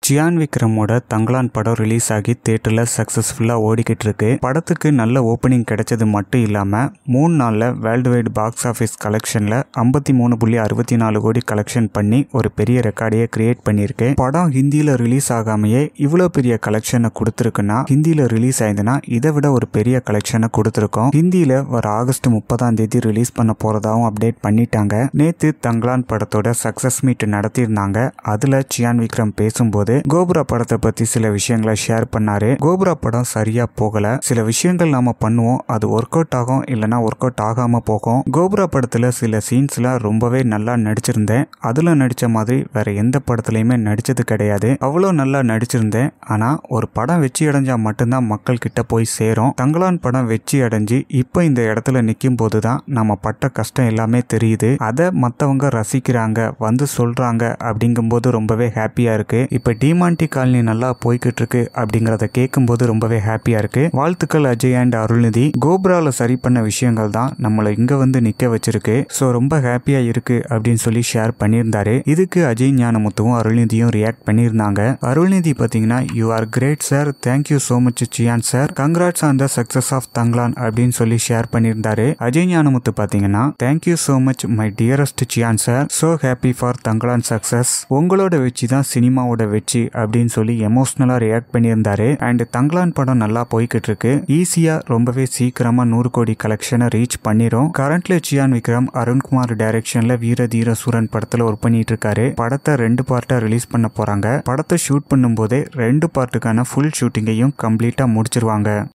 cyan விக்ரமோட Thangalaan படம் release ஆகி தேட்டரில் சக்ஸஸ்ஃபுல்லாக ஓடிக்கிட்டு இருக்கு படத்துக்கு நல்ல ஓப்பனிங் கிடைச்சது மட்டும் இல்லாமல் மூணு நாளில் வேர்ல்டு வைடு பாக்ஸ் ஆஃபீஸ் கலெக்ஷனில் ஐம்பத்தி மூணு புள்ளி அறுபத்தி நாலு கோடி கலெக்ஷன் பண்ணி ஒரு பெரிய ரெக்கார்டையே கிரியேட் பண்ணியிருக்கு படம் ஹிந்தியில் ரிலீஸ் ஆகாமையே இவ்வளோ பெரிய கலெக்ஷனை கொடுத்துருக்குன்னா ஹிந்தியில் ரிலீஸ் ஆயிருந்துன்னா இதை விட ஒரு பெரிய கலெக்ஷனை கொடுத்துருக்கோம் ஹிந்தியில் வர ஆகஸ்ட் முப்பதாம் தேதி ரிலீஸ் பண்ண போகிறதாவும் அப்டேட் பண்ணிட்டாங்க நேற்று தங்கலான் படத்தோட சக்ஸஸ் மீட் நடத்தியிருந்தாங்க அதில் சியான் விக்ரம் பேசும்போது கோபுரா படத்தை பற்றி சில விஷயங்களை ஷேர் பண்ணாரு கோபுரா படம் சரியா போகல சில விஷயங்கள் நாம பண்ணுவோம் அது ஒர்க் அவுட் ஆகும் இல்லைன்னா ஒர்க் அவுட் ஆகாம போகும் கோபுரா படத்துல சில சீன்ஸ்லாம் ரொம்பவே நல்லா நடிச்சிருந்தேன் அதுல நடிச்ச மாதிரி வேற எந்த படத்துலயுமே நடிச்சது கிடையாது அவ்வளோ நல்லா நடிச்சிருந்தேன் ஆனா ஒரு படம் வெற்றி அடைஞ்சா மட்டும்தான் மக்கள் கிட்ட போய் சேரும் தங்கலான் படம் வெற்றி அடைஞ்சு இப்போ இந்த இடத்துல நிற்கும் போது தான் நம்ம பட்ட கஷ்டம் எல்லாமே தெரியுது அதை மற்றவங்க ரசிக்கிறாங்க வந்து சொல்றாங்க அப்படிங்கும்போது ரொம்பவே ஹாப்பியா இருக்கு இப்போ டிமாண்டி காலனி நல்லா போய்கிட்டு இருக்கு அப்படிங்கிறத கேட்கும்போது ரொம்பவே ஹாப்பியா இருக்கு வாழ்த்துக்கள் அஜய் அண்ட் அருள்நிதி கோபுரால சரி பண்ண விஷயங்கள் தான் நம்மளை இங்க வந்து நிக்க வச்சிருக்கு ஸோ ரொம்ப ஹாப்பியா இருக்கு அப்படின்னு சொல்லி ஷேர் பண்ணியிருந்தாரு இதுக்கு அஜய் ஞானமுத்துவும் அருள்நிதியும் ரியாக்ட் பண்ணியிருந்தாங்க அருள்நிதி பார்த்தீங்கன்னா you are great sir thank you so much Chiyaan sir congrats on the success of Thangalaan அப்படின்னு சொல்லி ஷேர் பண்ணியிருந்தாரு அஜய் ஞானமுத்து பார்த்தீங்கன்னா thank you so much my dearest Chiyaan sir so happy for Thangalaan success உங்களோட வெற்றி தான் சினிமாவோட வெற்றி அப்படின்னு சொல்லி எமோஷ்னலாக ரியாக்ட் பண்ணியிருந்தாரு அண்ட் தங்கலான் படம் நல்லா போய்கிட்டு இருக்கு ஈஸியாக ரொம்பவே சீக்கிரமா நூறு கோடி கலெக்ஷனை ரீச் பண்ணிரும் கரண்ட்ல சியான் விக்ரம் அருண்குமார் டைரக்ஷன்ல வீர தீர சூரன் படத்துல ஒர்க் பண்ணிட்டு இருக்காரு படத்தை ரெண்டு பார்ட்டா ரிலீஸ் பண்ண போறாங்க படத்தை ஷூட் பண்ணும்போதே ரெண்டு பார்ட்டுக்கான ஃபுல் ஷூட்டிங்கையும் கம்ப்ளீட்டா முடிச்சிருவாங்க